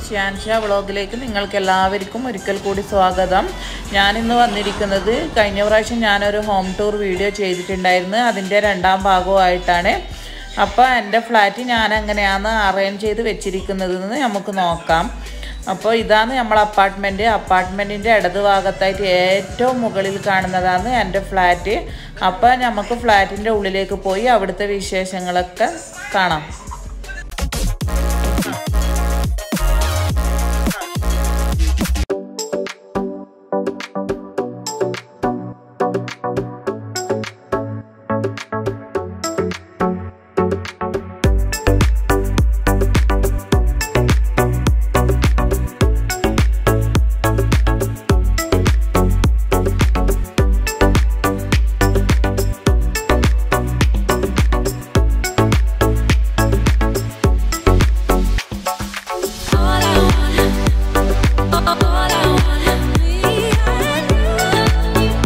ഷ്യാൻഷ വ്ളോഗിലേക്ക് നിങ്ങൾക്ക് എല്ലാവർക്കും ഒരിക്കൽ കൂടി സ്വാഗതം ഞാനിന്ന് വന്നിരിക്കുന്നത് കഴിഞ്ഞ പ്രാവശ്യം ഞാനൊരു ഹോം ടൂർ വീഡിയോ ചെയ്തിട്ടുണ്ടായിരുന്നു അതിൻ്റെ രണ്ടാം ഭാഗമായിട്ടാണ് അപ്പോൾ എൻ്റെ ഫ്ലാറ്റ് ഞാൻ എങ്ങനെയാണ് അറേഞ്ച് ചെയ്ത് വെച്ചിരിക്കുന്നതെന്ന് നമുക്ക് നോക്കാം അപ്പോൾ ഇതാണ് നമ്മൾ അപ്പാർട്ട്മെൻറ്റ് അപ്പാർട്ട്മെൻറ്റിൻ്റെ ഇടത് ഭാഗത്തായിട്ട് ഏറ്റവും മുകളിൽ കാണുന്നതാണ് എൻ്റെ ഫ്ലാറ്റ് അപ്പോൾ നമുക്ക് ഫ്ലാറ്റിൻ്റെ ഉള്ളിലേക്ക് പോയി അവിടുത്തെ വിശേഷങ്ങളൊക്കെ കാണാം All I want, all I want, me and you.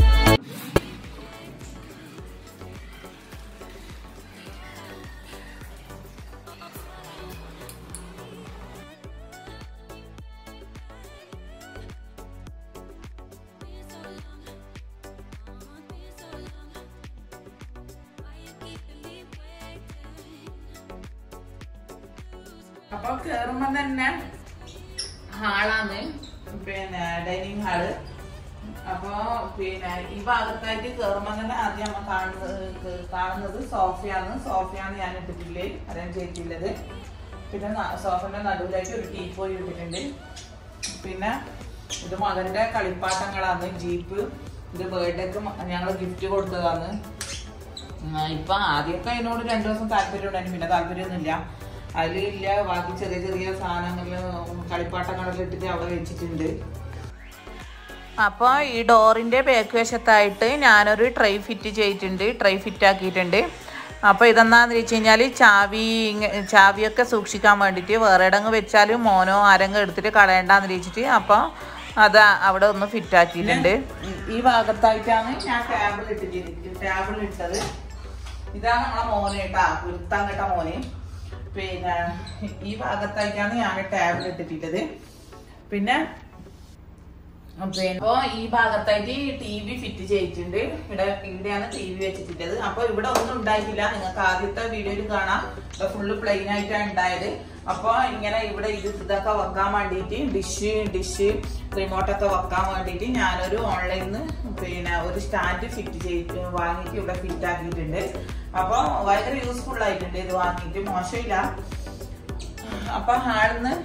അപ്പൊ കേറുമ്പോ തന്നെ ഹാളാണ് പിന്നെ ഡൈനിങ് ഹാള് അപ്പൊ പിന്നെ ഈ ഭാഗത്തായിട്ട് കേറുമ്പോ തന്നെ ആദ്യം നമ്മൾ കാണുന്നത് ക- കാണുന്നത് സോഫയാണ് സോഫയാണ് ഞാൻ ഇട്ടിട്ടില്ലേ അറേഞ്ച് ചെയ്തിട്ടുള്ളത് പിന്നെ ന- സോഫന്റെ നടുവിലായിട്ട് ഒരു ടീപ്പോയി ഇട്ടിട്ടുണ്ട് പിന്നെ ഇത് മകന്റെ കളിപ്പാട്ടങ്ങളാണ് ജീപ്പ് ഇത് ബർത്ത്ഡേക്ക് ഞങ്ങൾ ഗിഫ്റ്റ് കൊടുത്തതാണ് ആ, ഇപ്പൊ ആദ്യമൊക്കെ അതിനോട് രണ്ടു ദിവസം താല്പര്യം ഉണ്ടായിരുന്നു പിന്നെ താല്പര്യമൊന്നുമില്ല അതിലില്ല ബാക്കി ചെറിയ ചെറിയ സാധനങ്ങളില് കളിപ്പാട്ടങ്ങളെല്ലാം ഇട്ടിട്ട് അവിടെ വെച്ചിട്ടുണ്ട് അപ്പോൾ ഈ ഡോറിൻ്റെ ബാക്ക് വശത്തായിട്ട് ഞാനൊരു ട്രൈ ഫിറ്റ് ചെയ്തിട്ടുണ്ട് ട്രൈ ഫിറ്റ് ആക്കിയിട്ടുണ്ട് അപ്പോൾ ഇതെന്താന്ന് വെച്ച് കഴിഞ്ഞാൽ ചാവി ഇങ്ങ- ചാവിയൊക്കെ സൂക്ഷിക്കാൻ വേണ്ടിയിട്ട് വേറെ ഇടങ്ങ് വെച്ചാൽ മോനോ ആരെങ്കിലും എടുത്തിട്ട് കളയണ്ടെന്ന് വെച്ചിട്ട് അപ്പോൾ അത് അവിടെ ഒന്ന് ഫിറ്റ് ആക്കിയിട്ടുണ്ട് ഈ ഭാഗത്തായിട്ടാണ് ഞാൻ ടേബിൾ ഇട്ടിട്ട് ടേബിൾ ഇട്ടത് ഇതാണ് നമ്മളെ മോനെ കേട്ടാ കുരുത്താൻ കേട്ട മോനെ പിന്നെ ഈ ഭാഗത്തായിട്ടാണ് ഞാൻ ടേബിൾ ഇട്ടിട്ടുള്ളത് പിന്നെ പിന്നെ അപ്പൊ ഈ ഭാഗത്തായിട്ട് ടി വി ഫിറ്റ് ചെയ്തിട്ടുണ്ട് ഇവിടെ ഇവിടെയാണ് ടി വി വെച്ചിട്ടുള്ളത് അപ്പൊ ഇവിടെ ഒന്നും ഉണ്ടായിട്ടില്ല നിങ്ങൾക്ക് ആദ്യത്തെ വീഡിയോയിൽ കാണാം ഫുള്ള് പ്ലെയിൻ ആയിട്ടാണ് ഉണ്ടായത് അപ്പൊ ഇങ്ങനെ ഇവിടെ ഇത് ഇതൊക്കെ വെക്കാൻ വേണ്ടിയിട്ട് ഡിഷ് ഡിഷ് റിമോട്ടൊക്കെ വെക്കാൻ വേണ്ടിയിട്ട് ഞാനൊരു ഓൺലൈനിൽ നിന്ന് പിന്നെ ഒരു സ്റ്റാൻഡ് ഫിറ്റ് ചെയ്ത് വാങ്ങിയിട്ട് ഇവിടെ ഫിറ്റ് ആക്കിയിട്ടുണ്ട് അപ്പൊ ഭയങ്കര യൂസ്ഫുൾ ആയിട്ടുണ്ട് ഇത് വാങ്ങിയിട്ട് മോശമില്ല അപ്പൊ ഹാളിന്ന്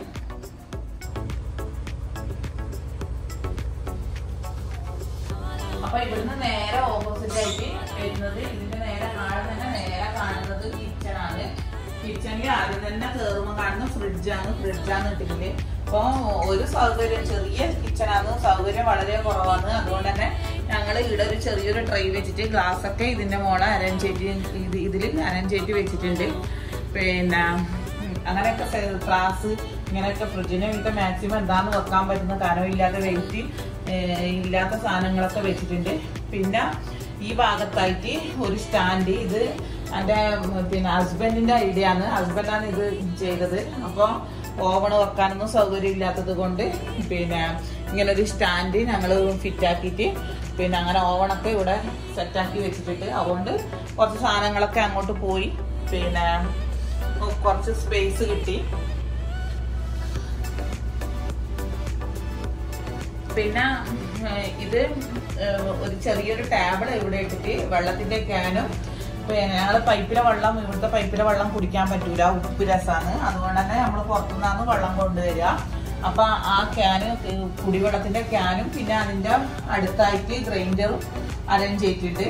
അപ്പൊ ഇവിടുന്ന് നേരെ ഓപ്പോസിറ്റ് ആയിട്ട് വരുന്നത് ഇതിന്റെ നേരെ ഹാളിൽ തന്നെ നേരെ കാണുന്നത് കിച്ചൺ ആണ് കിച്ചണിൽ ആദ്യം തന്നെ കയറുമ്പോൾ കാണുന്ന ഫ്രിഡ്ജാണ് ഫ്രിഡ്ജാണ് ഇട്ടിട്ടില്ലേ അപ്പൊ ഒരു സൗകര്യം ചെറിയ കിച്ചണാണ് സൗകര്യം വളരെ കുറവാണ് അതുകൊണ്ട് തന്നെ ഞങ്ങൾ ഇവിടെ ഒരു ചെറിയൊരു ട്രൈ വെച്ചിട്ട് ഗ്ലാസ് ഒക്കെ ഇതിന്റെ മോളെ അരേഞ്ച് ചെയ്ത് ഇത് ഇതിൽ അരേഞ്ച് ചെയ്ത് വെച്ചിട്ടുണ്ട് പിന്നെ ഉം, അങ്ങനെയൊക്കെ ക്ലാസ് ഇങ്ങനെയൊക്കെ ഫ്രിഡ്ജിന് വീട്ടിൽ മാക്സിമം എന്താന്ന് വെക്കാൻ പറ്റുന്ന കനമില്ലാത്ത വെയിറ്റ് ഇല്ലാത്ത സാധനങ്ങളൊക്കെ വെച്ചിട്ടുണ്ട് പിന്നെ ഈ ഭാഗത്തായിട്ട് ഒരു സ്റ്റാൻഡ് ഇത് എൻ്റെ ഉം, പിന്നെ ഹസ്ബൻഡിന്റെ ഐഡിയ ആണ് ഹസ്ബൻഡാണ് ഇത് ചെയ്തത് അപ്പോൾ ഓവൺ വെക്കാനൊന്നും സൗകര്യം ഇല്ലാത്തത് കൊണ്ട് പിന്നെ ഇങ്ങനെ ഒരു സ്റ്റാൻഡ് ഞങ്ങൾ ഫിറ്റ് ആക്കിയിട്ട് പിന്നെ അങ്ങനെ ഓവണൊക്കെ ഇവിടെ സെറ്റാക്കി വെച്ചിട്ടുണ്ട് അതുകൊണ്ട് കുറച്ച് സാധനങ്ങളൊക്കെ അങ്ങോട്ട് പോയി പിന്നെ കുറച്ച് സ്പേസ് കിട്ടി പിന്നെ ഏഹ്, ഇത് ഏഹ്, ഒരു ചെറിയൊരു ടേബിൾ ഇവിടെ ഇട്ടിട്ട് വെള്ളത്തിന്റെ ക്യാനും പിന്നെ ഞങ്ങള് പൈപ്പിലെ വെള്ളം ഇവിടുത്തെ പൈപ്പിലെ വെള്ളം കുടിക്കാൻ പറ്റൂല ഉപ്പ് രസാണ് അതുകൊണ്ട് തന്നെ നമ്മൾ പുറത്തുനിന്നാണ് വെള്ളം കൊണ്ടുവരിക അപ്പൊ ആ ക്യാന് കുടിവെള്ളത്തിന്റെ ക്യാനും പിന്നെ അതിന്റെ അടുത്തായിട്ട് ഗ്രൈൻഡറും അറേഞ്ച് ചെയ്തിട്ടുണ്ട്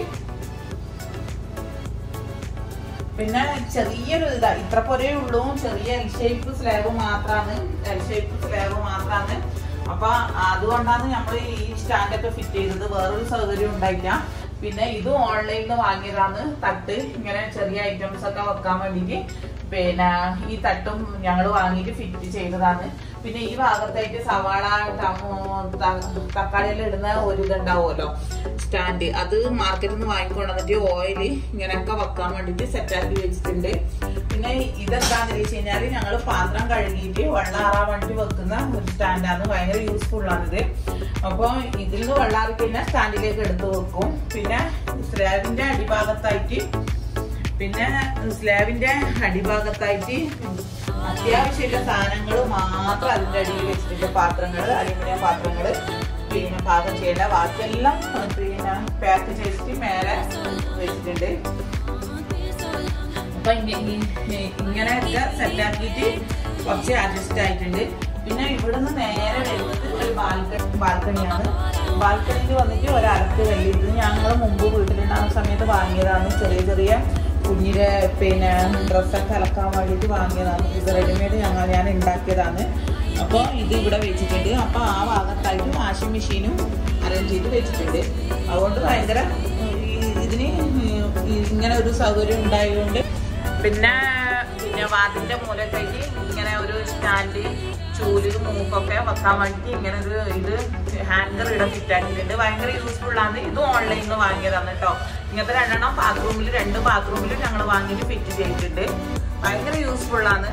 പിന്നെ ചെറിയൊരു ഇതാ ഇത്ര പോരേ ഉള്ളൂ ചെറിയ എൽ ഷേപ്പ് സ്ലാബ് മാത്രാണ് എൽ ഷേപ്പ് സ്ലാബ് മാത്രാണ് അപ്പൊ അതുകൊണ്ടാണ് നമ്മൾ ഈ സ്റ്റാൻഡൊക്കെ ഫിറ്റ് ചെയ്തത് വേറൊരു സൗകര്യം ഉണ്ടായില്ല പിന്നെ ഇതും ഓൺലൈനിൽ നിന്ന് വാങ്ങിയതാണ് തട്ട് ഇങ്ങനെ ചെറിയ ഐറ്റംസ് ഒക്കെ വെക്കാൻ വേണ്ടിയിട്ട് പിന്നെ ഈ തട്ടും ഞങ്ങൾ വാങ്ങിയിട്ട് ഫിറ്റ് ചെയ്തതാണ് പിന്നെ ഈ ഭാഗത്തായിട്ട് സവാള ടമോ- ത- തക്കാളിയെല്ലാം ഇടുന്ന ഒരു ഇതുണ്ടാവുമല്ലോ സ്റ്റാൻഡ് അത് മാർക്കറ്റിൽ നിന്ന് വാങ്ങിക്കൊണ്ടുവന്നിട്ട് ഓയിൽ ഇങ്ങനെയൊക്കെ വെക്കാൻ വേണ്ടിട്ട് സെറ്റാക്കി വെച്ചിട്ടുണ്ട് പിന്നെ ഇതെന്താന്ന് വെച്ച് കഴിഞ്ഞാല് ഞങ്ങൾ പാത്രം കഴുകിയിട്ട് വെള്ളാറാൻ വേണ്ടി വെക്കുന്ന ഒരു സ്റ്റാൻഡാണ് ഭയങ്കര യൂസ്ഫുൾ ആണിത് അപ്പൊ ഇതിൽ നിന്ന് വെള്ളാറി കഴിഞ്ഞാൽ സ്റ്റാൻഡിലേക്ക് എടുത്ത് വെക്കും പിന്നെ സ്ലാബിന്റെ അടിഭാഗത്തായിട്ട് പിന്നെ സ്ലാബിന്റെ അടിഭാഗത്തായിട്ട് അത്യാവശ്യമുള്ള സാധനങ്ങൾ മാത്രം അതിന്റെ അടിയിൽ വെച്ചിട്ടുണ്ട് പാത്രങ്ങൾ അലുമിനിയം പാത്രങ്ങൾ പിന്നെ പാകം ചെയ്യേണ്ട ബാക്കിയെല്ലാം പിന്നെ പാക്ക് ചെയ്തിട്ട് മേലെ വെച്ചിട്ടുണ്ട് അപ്പൊ ഇങ്ങ- ഈ- ഇങ്ങനെയൊക്കെ സെറ്റാക്കിയിട്ട് കുറച്ച് അഡ്ജസ്റ്റ് ആയിട്ടുണ്ട് പിന്നെ ഇവിടുന്ന് നേരെ വരുന്നത് ഒരു ബാൽക്കണി ബാൽക്കണിയാണ് ബാൽക്കണിയിൽ വന്നിട്ട് ഒരലക്ക് വെള്ളി ഇത് ഞങ്ങൾ മുമ്പ് വീട്ടിലുണ്ടാകുന്ന സമയത്ത് വാങ്ങിയതാണ് ചെറിയ ചെറിയ കുഞ്ഞിലെ പിന്നെ ഡ്രസ്സൊക്കെ അലക്കാൻ വേണ്ടിയിട്ട് വാങ്ങിയതാണ് ഇത് റെഡിമെയ്ഡ് ഞങ്ങൾ ഞാൻ ഉണ്ടാക്കിയതാണ് അപ്പോൾ ഇത് ഇവിടെ വെച്ചിട്ടുണ്ട് അപ്പോൾ ആ ഭാഗത്തായിട്ട് വാഷിംഗ് മെഷീനും അറേഞ്ച് ചെയ്ത് വെച്ചിട്ടുണ്ട് അതുകൊണ്ട് ഭയങ്കര ഈ- ഇതിന് ഈ- ഇങ്ങനെ ഒരു സൗകര്യം ഉണ്ടായതുകൊണ്ട് പിന്നെ പിന്നെ വാതിന്റെ മൂലത്തേക്ക് ഇങ്ങനെ ഒരു സ്റ്റാൻഡ് ചൂല് മൂക്കൊക്കെ വെക്കാൻ വേണ്ടിട്ട് ഇങ്ങനെ ഒരു ഇത് ഹാങ്കർ ഇടാൻ ഫിറ്റാക്കിയിട്ടുണ്ട് ഭയങ്കര യൂസ്ഫുൾ ആണ് ഇത് ഓൺലൈനിൽ നിന്ന് വാങ്ങിയതാണ് കേട്ടോ ഇങ്ങനത്തെ രണ്ടെണ്ണം ബാത്റൂമിൽ രണ്ട് ബാത്റൂമിലും ഞങ്ങൾ വാങ്ങിയിട്ട് ഫിറ്റ് ചെയ്തിട്ടുണ്ട് ഭയങ്കര യൂസ്ഫുൾ ആണ്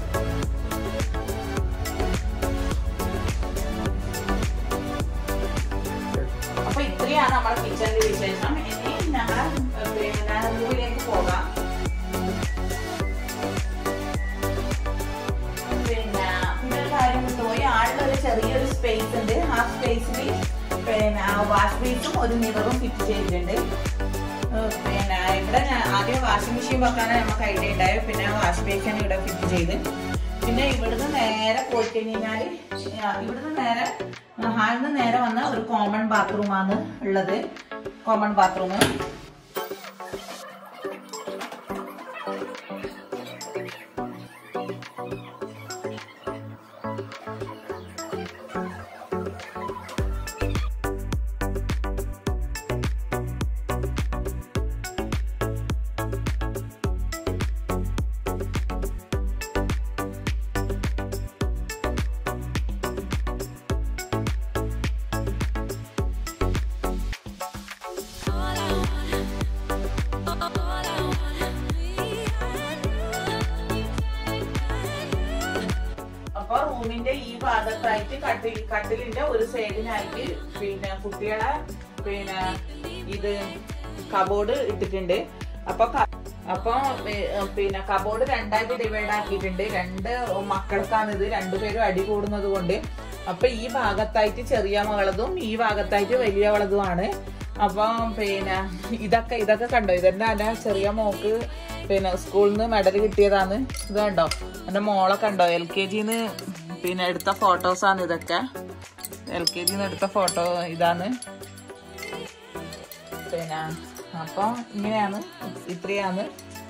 അപ്പൊ ഇത്രയാണ് നമ്മുടെ കിച്ചണിന്റെ വിശേഷം ഇനി ഞങ്ങൾ പിന്നെ റൂമിലേക്ക് പോകാം പിന്നെ പിന്നെ ഒരു കാര്യം വിട്ടുപോയി ആളുടെ ഒരു ചെറിയൊരു സ്പേസ് ഉണ്ട് ആ സ്പേസിൽ പിന്നെ വാഷ് ബേസും ഒരു മിററും ഫിറ്റ് ചെയ്തിട്ടുണ്ട് ഏഹ് പിന്നെ ഇവിടെ ഞാൻ ആദ്യം വാഷിംഗ് മെഷീൻ വെക്കാനാണ് നമുക്ക് ഐഡിയ ഉണ്ടായത് പിന്നെ വാഷ് ബേസാണ് ഇവിടെ ഫിറ്റ് ചെയ്ത് പിന്നെ ഇവിടുന്ന് നേരെ പോയി കഴിഞ്ഞാൽ ഇവിടുന്ന് നേരെ ഹാളിൽ നിന്ന് നേരെ വന്ന ഒരു കോമൺ ബാത്റൂമാണ് ഉള്ളത് കോമൺ ബാത്റൂം അപ്പൊ റൂമിന്റെ ഈ ഭാഗത്തായിട്ട് കട്ടിൽ കട്ടിലിന്റെ ഒരു സൈഡിനായിട്ട് പിന്നെ കുട്ടികളെ പിന്നെ ഇത് കബോർഡ് ഇട്ടിട്ടുണ്ട് അപ്പൊ ക- അപ്പൊ ഏർ പിന്നെ കബോർഡ് രണ്ടായിട്ട് ഡിവൈഡ് ആക്കിയിട്ടുണ്ട് രണ്ട് മക്കൾക്കാണ് ഇത് രണ്ടുപേരും അടി കൂടുന്നത് കൊണ്ട് അപ്പൊ ഈ ഭാഗത്തായിട്ട് ചെറിയ മകളതും ഈ ഭാഗത്തായിട്ട് വലിയ വളതുമാണ് അപ്പൊ പിന്നെ ഇതൊക്കെ ഇതൊക്കെ കണ്ടോ ഇതെന്നെ അല്ല ചെറിയ മോക്ക് പിന്നെ സ്കൂളിൽ നിന്ന് മെഡൽ കിട്ടിയതാണ് ഇത് കണ്ടോ എന്റെ മോളെ കണ്ടോ എൽ കെ ജിന്ന് പിന്നെ എടുത്ത ഫോട്ടോസാണ് ഇതൊക്കെ എൽ കെ ജിന്ന് എടുത്ത ഫോട്ടോ ഇതാണ് പിന്നെ അപ്പൊ ഇങ്ങനെയാണ് ഇത്രയാണ്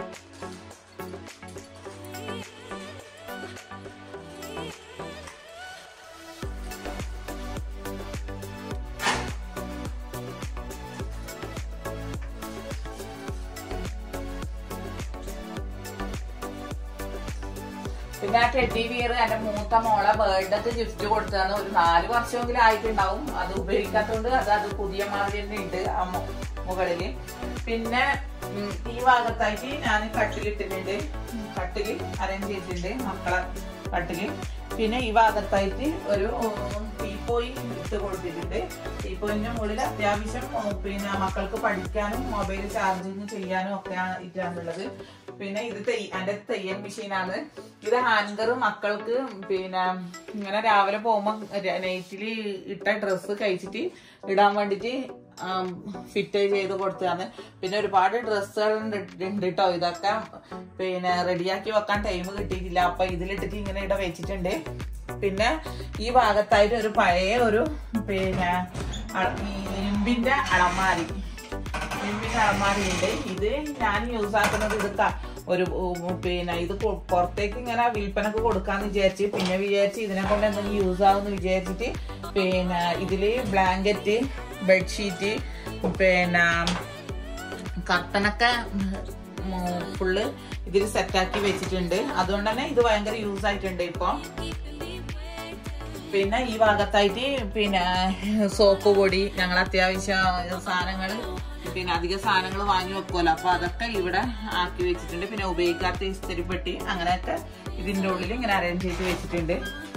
പിന്നെ ആ ടെഡി ബിയർ എന്റെ മൂത്ത മോളെ ബർത്ത്ഡേക്ക് ഗിഫ്റ്റ് കൊടുത്തതാണ് ഒരു നാല് വർഷമെങ്കിലും ആയിട്ടുണ്ടാവും അത് ഉപയോഗിക്കാത്തതുകൊണ്ട് അത് അത് പുതിയ മാതിരി തന്നെ ഉണ്ട് ആ മു- മുകളില് പിന്നെ ഉം, ഈ ഭാഗത്തായിട്ട് ഞാൻ കട്ടിലിട്ടിട്ടുണ്ട് കട്ടില് അറേഞ്ച് ചെയ്തിട്ടുണ്ട് മക്കളെ കട്ടില് പിന്നെ ഈ ഭാഗത്തായിട്ട് ഒരു ഉം, ടീപ്പോയി ഇട്ട് കൊടുത്തിട്ടുണ്ട് ടീപ്പോയിന്റെ മുകളിൽ അത്യാവശ്യം ഉം, പിന്നെ മക്കൾക്ക് പഠിക്കാനും മൊബൈൽ ചാർജിങ് ചെയ്യാനും ഒക്കെ ഇട്ടാണുള്ളത് പിന്നെ ഇത് തെയ്- എന്റെ തയ്യൽ മെഷീനാണ് ഇത് ഹാൻഗർ മക്കൾക്ക് പിന്നെ ഇങ്ങനെ രാവിലെ പോകുമ്പോ നൈറ്റില് ഇട്ട ഡ്രസ്സ് കഴിച്ചിട്ട് ഇടാൻ വേണ്ടിട്ട് ഫിറ്റ് ചെയ്ത് കൊടുത്തതാണ് പിന്നെ ഒരുപാട് ഡ്രസ്സുകൾ ഉണ്ട് കേട്ടോ ഇതൊക്കെ പിന്നെ റെഡിയാക്കി വെക്കാൻ ടൈം കിട്ടിയിട്ടില്ല അപ്പൊ ഇതിലിട്ടിട്ട് ഇങ്ങനെ ഇവിടെ വെച്ചിട്ടുണ്ട് പിന്നെ ഈ ഭാഗത്തായിട്ട് ഒരു പഴയ ഒരു പിന്നെ അ- ഈ ഇരുമ്പിന്റെ അളമാരി ഇരുമ്പിന്റെ അളമാരിയുണ്ട് ഇത് ഞാൻ യൂസ് ആക്കുന്നത് ഇത് ക- ഒരു ഉം, പിന്നെ ഇത് കൊ- പുറത്തേക്ക് ഇങ്ങനെ വിൽപ്പനക്ക് കൊടുക്കാന്ന് വിചാരിച്ച് പിന്നെ വിചാരിച്ച് ഇതിനെ കൊണ്ട് എന്തെങ്കിലും യൂസ് ആവുമെന്ന് വിചാരിച്ചിട്ട് പിന്നെ ഇതില് ബ്ലാങ്കറ്റ് ബെഡ്ഷീറ്റ് പിന്നെ കർട്ടനൊക്കെ ഫുള്ള് ഇതിൽ സെറ്റാക്കി വെച്ചിട്ടുണ്ട് അതുകൊണ്ട് തന്നെ ഇത് ഭയങ്കര യൂസ് ആയിട്ടുണ്ട് ഇപ്പൊ പിന്നെ ഈ ഭാഗത്തായിട്ട് പിന്നെ സോപ്പ് പൊടി ഞങ്ങൾ അത്യാവശ്യം സാധനങ്ങൾ പിന്നെ അധിക സാധനങ്ങൾ വാങ്ങി വെക്കുമല്ലോ അപ്പൊ അതൊക്കെ ഇവിടെ ആക്കി വെച്ചിട്ടുണ്ട് പിന്നെ ഉപയോഗിക്കാത്ത ഇസ്തിരിപ്പെട്ടി അങ്ങനെയൊക്കെ ഇതിന്റെ ഉള്ളിൽ ഇങ്ങനെ അറേഞ്ച് ചെയ്ത് വെച്ചിട്ടുണ്ട്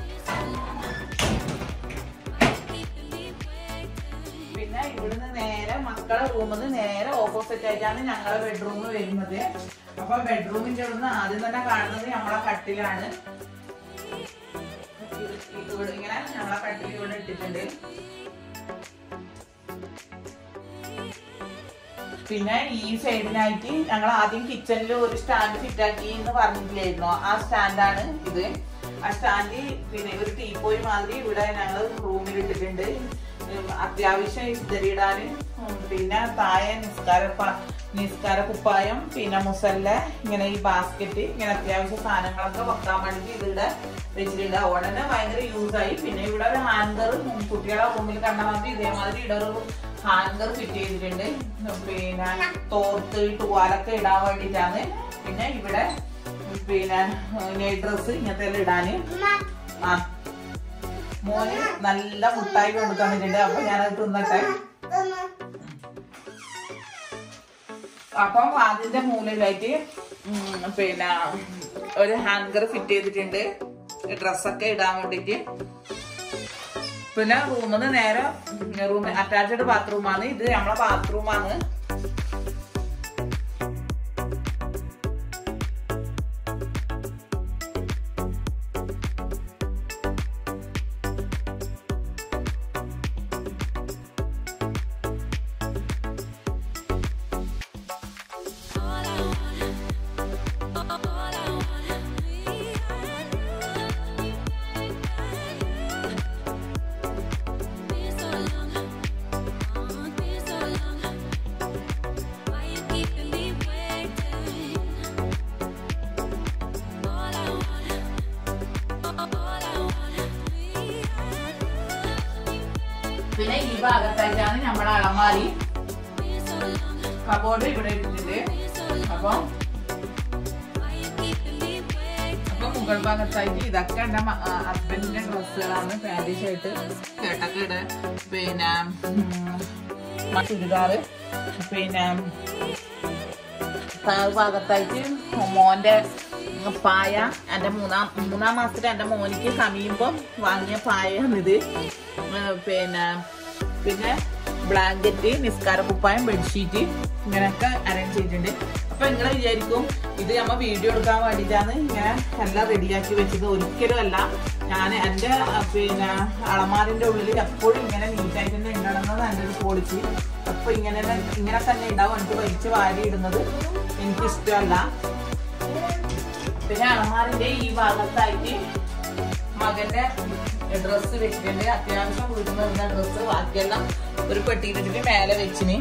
പിന്നെ ഇവിടുന്ന് നേരെ മക്കളെ റൂമിൽ നിന്ന് നേരെ ഓപ്പോസിറ്റ് ആയിട്ടാണ് ഞങ്ങളെ ബെഡ്റൂം വരുന്നത് അപ്പൊ ബെഡ്റൂമിന്റെ ഇവിടുന്ന് ആദ്യം തന്നെ കാണുന്നത് നമ്മളെ കട്ടിലാണ് ഇത് ഇവിടെ ഇങ്ങനെ നമ്മളെ കട്ടിൽ ഇവിടെ ഇട്ടിട്ടുണ്ട് പിന്നെ ഈ സൈഡിനായിട്ട് ഞങ്ങൾ ആദ്യം കിച്ചണിൽ ഒരു സ്റ്റാൻഡ് ഫിറ്റ് ആക്കി എന്ന് പറഞ്ഞിട്ടില്ലായിരുന്നോ ആ സ്റ്റാൻഡാണ് ഇത് ആ സ്റ്റാൻഡ് പിന്നെ ഒരു ടീപ്പോയി മാതിരി ഇവിടെ ഞങ്ങൾ റൂമിൽ ഇട്ടിട്ടുണ്ട് ഉം, അത്യാവശ്യം ഇസ്തരിയിടാന് ഉം, പിന്നെ താഴെ നിസ്കാര പ- നിസ്കാര കുപ്പായം പിന്നെ മുസല്ല ഇങ്ങനെ ഈ ബാസ്ക്കറ്റ് ഇങ്ങനെ അത്യാവശ്യ സാധനങ്ങളൊക്കെ വെക്കാൻ വേണ്ടിട്ട് ഇതിവിടെ വെച്ചിട്ടുണ്ട് അതുകൊണ്ട് തന്നെ ഭയങ്കര യൂസ് ആയി പിന്നെ ഇവിടെ ഒരു ഹാങ്കർ കുട്ടികളെ റൂമിൽ കണ്ട മാതിരി ഇതേമാതിരി ഇവിടെ ഒരു ഹാങ്കർ ഫിറ്റ് ചെയ്തിട്ടുണ്ട് പിന്നെ തോർത്ത് ടൂവാലൊക്കെ ഇടാൻ വേണ്ടിയിട്ടാണ് പിന്നെ ഇവിടെ പിന്നെ നൈറ്റ് ഡ്രസ് ഇങ്ങനത്തെ എല്ലാം ഇടാന് ആ മോന് നല്ല മുട്ടായി കൊണ്ട് തന്നിട്ടുണ്ട് അപ്പൊ ഞാനത് തിന്നട്ടെ അപ്പം അതിന്റെ മൂലയിലായിട്ട് ഉം, പിന്നെ ഒരു ഹാങ്കർ ഫിറ്റ് ചെയ്തിട്ടുണ്ട് ഡ്രസ്സൊക്കെ ഇടാൻ വേണ്ടിട്ട് പിന്നെ റൂമിന്ന് നേരെ റൂം അറ്റാച്ച്ഡ് ബാത്റൂമാണ് ഇത് നമ്മളെ ബാത്റൂമാണ് All I want, all I want, me and you. Been so long, oh, been so long. Why you keeping me waiting? All I want, all I want, me and പിന്നെ ഈ ഭാഗത്തായിട്ടാണ് നമ്മളെ അളമാരി you. Been so long, cupboard ഇവിടെ ഇട്ടിട്ടുണ്ട് been so long. അപ്പം Why you keeping me waiting? അപ്പൊ മുകൾ ഭാഗത്തായിട്ട് ഇതൊക്കെ എന്റെ ഹസ്ബൻഡിന്റെ ഡ്രസ്സുകളാണ് പാന്റ് ഷർട്ട് ഷർട്ടൊക്കെ ഇട പിന്നെ ഉം, ചുരിദാറ് പിന്നെ താഴ് ഭാഗത്തായിട്ട് മോന്റെ പായ എന്റെ മൂന്നാം മൂന്നാം മാസത്തിൽ എന്റെ മോനിക്ക് സമീപം വാങ്ങിയ പായാണിത് ഏർ പിന്നെ പിന്നെ ബ്ലാങ്കറ്റ് നിസ്കാര കുപ്പായം ബെഡ്ഷീറ്റ് ഇങ്ങനെയൊക്കെ അറേഞ്ച് ചെയ്തിട്ടുണ്ട് അപ്പൊ നിങ്ങൾ വിചാരിക്കും ഇത് നമ്മ വീഡിയോ എടുക്കാൻ വേണ്ടിയിട്ടാണ് ഇങ്ങനെ എല്ലാം റെഡിയാക്കി വെച്ചത് ഒരിക്കലും അല്ല ഞാൻ എൻ്റെ പിന്നെ അളമാറിന്റെ ഉള്ളിൽ എപ്പോഴും ഇങ്ങനെ നീറ്റായിട്ട് തന്നെ ഉണ്ടാകുന്നത് എൻ്റെ ഒരു പോളിസി അപ്പൊ ഇങ്ങനെ തന്നെ- ഇങ്ങനെ തന്നെ ഉണ്ടാവും എനിക്ക് വലിച്ചു വാരി ഇടുന്നത് എനിക്ക് ഇഷ്ടമല്ല പിന്നെ അളമാറിന്റെ ഈ ഭാഗത്തായിട്ട് മകന്റെ ഡ്രസ്സ് വെച്ചിട്ടുണ്ട് അത്യാവശ്യം വീട്ടിൽ നിന്ന് ഡ്രസ്സ് ബാക്കിയെല്ലാം ഒരു പെട്ടിയിലിട്ടിട്ട് മേലെ വെച്ചിന്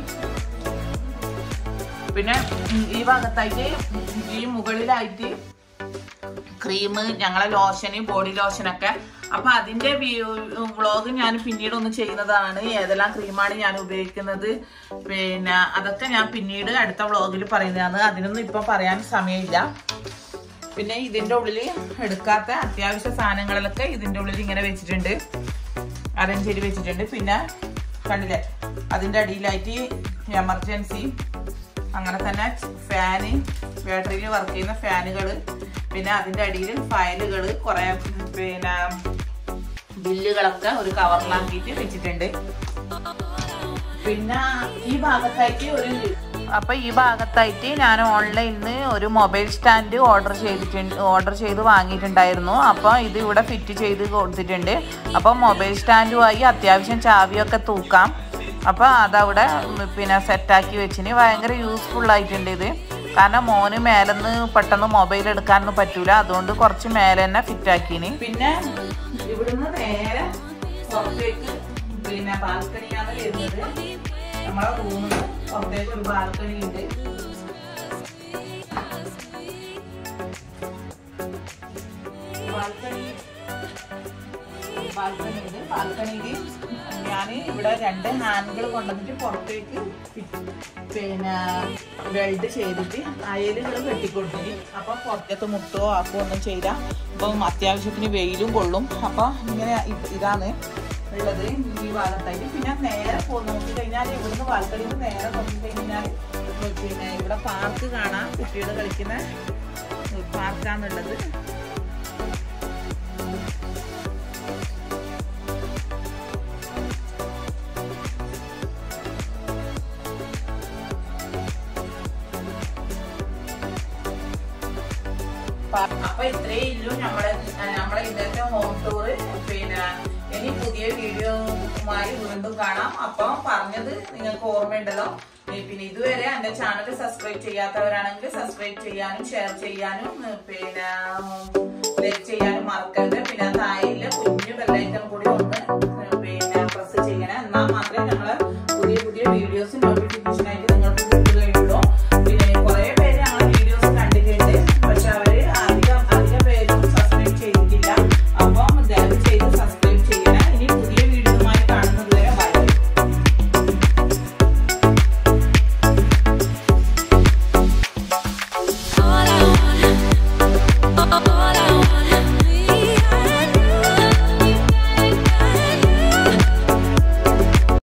പിന്നെ ഉം, ഈ ഭാഗത്തായിട്ട് ഈ മുകളിലായിട്ട് ക്രീം ഞങ്ങളെ ലോഷന് ബോഡി ലോഷനൊക്കെ അപ്പൊ അതിന്റെ വ്ളോഗ് ഞാൻ പിന്നീട് ഒന്ന് ചെയ്യുന്നതാണ് ഏതെല്ലാം ക്രീമാണ് ഞാൻ ഉപയോഗിക്കുന്നത് പിന്നെ അതൊക്കെ ഞാൻ പിന്നീട് അടുത്ത വ്ളോഗിൽ പറയുന്നതാണ് അതിനൊന്നും ഇപ്പൊ പറയാൻ സമയമില്ല പിന്നെ ഇതിന്റെ ഉള്ളിൽ എടുക്കാത്ത അത്യാവശ്യ സാധനങ്ങളിലൊക്കെ ഇതിന്റെ ഉള്ളിൽ ഇങ്ങനെ വെച്ചിട്ടുണ്ട് അറേഞ്ച് ചെയ്ത് വെച്ചിട്ടുണ്ട് പിന്നെ കണ്ടില്ലേ അതിന്റെ അടിയിലായിട്ട് എമർജൻസി അങ്ങനെ തന്നെ ഫാന് ബാറ്ററിയിൽ വർക്ക് ചെയ്യുന്ന ഫാനുകൾ പിന്നെ അതിന്റെ അടിയിൽ ഫയലുകൾ കുറെ പിന്നെ ബില്ലുകളൊക്കെ ഒരു കവറിലാക്കിയിട്ട് വെച്ചിട്ടുണ്ട് പിന്നെ ഈ ഭാഗത്തായിട്ട് ഒരു അപ്പൊ ഈ ഭാഗത്തായിട്ട് ഞാൻ ഓൺലൈനിൽ നിന്ന് ഒരു മൊബൈൽ സ്റ്റാൻഡ് ഓർഡർ ചെയ്തിട്ടുണ്ട് ഓർഡർ ചെയ്ത് വാങ്ങിയിട്ടുണ്ടായിരുന്നു അപ്പോൾ ഇത് ഇവിടെ ഫിറ്റ് ചെയ്ത് കൊടുത്തിട്ടുണ്ട് അപ്പോൾ മൊബൈൽ സ്റ്റാൻഡുമായി അത്യാവശ്യം ചാവിയൊക്കെ തൂക്കാം അപ്പോൾ അതവിടെ ഉം, പിന്നെ സെറ്റാക്കി വെച്ചിന് ഭയങ്കര യൂസ്ഫുൾ ആയിട്ടുണ്ട് ഇത് കാരണം മോന് മേലെന്ന് പെട്ടെന്ന് മൊബൈൽ എടുക്കാനൊന്നും പറ്റൂല അതുകൊണ്ട് കുറച്ച് മേലെ തന്നെ ഫിറ്റ് ആക്കിന് പിന്നെ ഇവിടുന്ന് നേരെ പുറത്തേക്ക് പിന്നെ ബാൽക്കണിയാണ് വരുന്നത് നമ്മളെ റൂമിൽ പുറത്തേക്ക് ഒരു ബാൽക്കണി ഉണ്ട് ബാൽക്കണി ബാൽക്കണി ഉണ്ട് ബാൽക്കണിയിൽ ഞാൻ ഇവിടെ രണ്ട് ഹാൻഡുകൾ കൊണ്ടുവന്നിട്ട് പുറത്തേക്ക് ഫി- പിന്നെ വെൽഡ് ചെയ്തിട്ട് അയലുകൾ കെട്ടിക്കൊടുത്തിട്ട് അപ്പൊ പുറത്തേക്ക് മുട്ടോ ആക്കോ ഒന്നും ചെയ്താൽ ഇപ്പം അത്യാവശ്യത്തിന് വെയിലും കൊള്ളും അപ്പൊ ഇങ്ങനെ ഇ- ഇതാണ് ഉള്ളത് ഈ ഭാഗത്തായിട്ട് പിന്നെ നേരെ പോ നോക്കി കഴിഞ്ഞാൽ ഇവിടുന്ന് ബാൽക്കണിയിൽ നേരെ നോക്കി കഴിഞ്ഞാൽ പിന്നെ ഇവിടെ പാർക്ക് കാണാം കുട്ടികൾ കളിക്കുന്ന പാർക്കാന്നുള്ളത് പ- അപ്പൊ ഇത്രേ ഇല്ലു നമ്മളെ നമ്മളെ ഇന്നത്തെ ഹോം ടൂർ പിന്നെ ഇനി പുതിയ വീഡിയോയുമായി വീണ്ടും കാണാം അപ്പൊ പറഞ്ഞത് നിങ്ങൾക്ക് ഓർമ്മയുണ്ടല്ലോ ഏ, പിന്നെ ഇതുവരെ എന്റെ ചാനൽ സബ്സ്ക്രൈബ് ചെയ്യാത്തവരാണെങ്കിൽ സബ്സ്ക്രൈബ് ചെയ്യാനും ഷെയർ ചെയ്യാനും ഏ, പിന്നെ ലൈക്ക് ചെയ്യാനും മറക്കരുത് പിന്നെ താഴെ കുഞ്ഞു ബെല്ലൈക്കൺ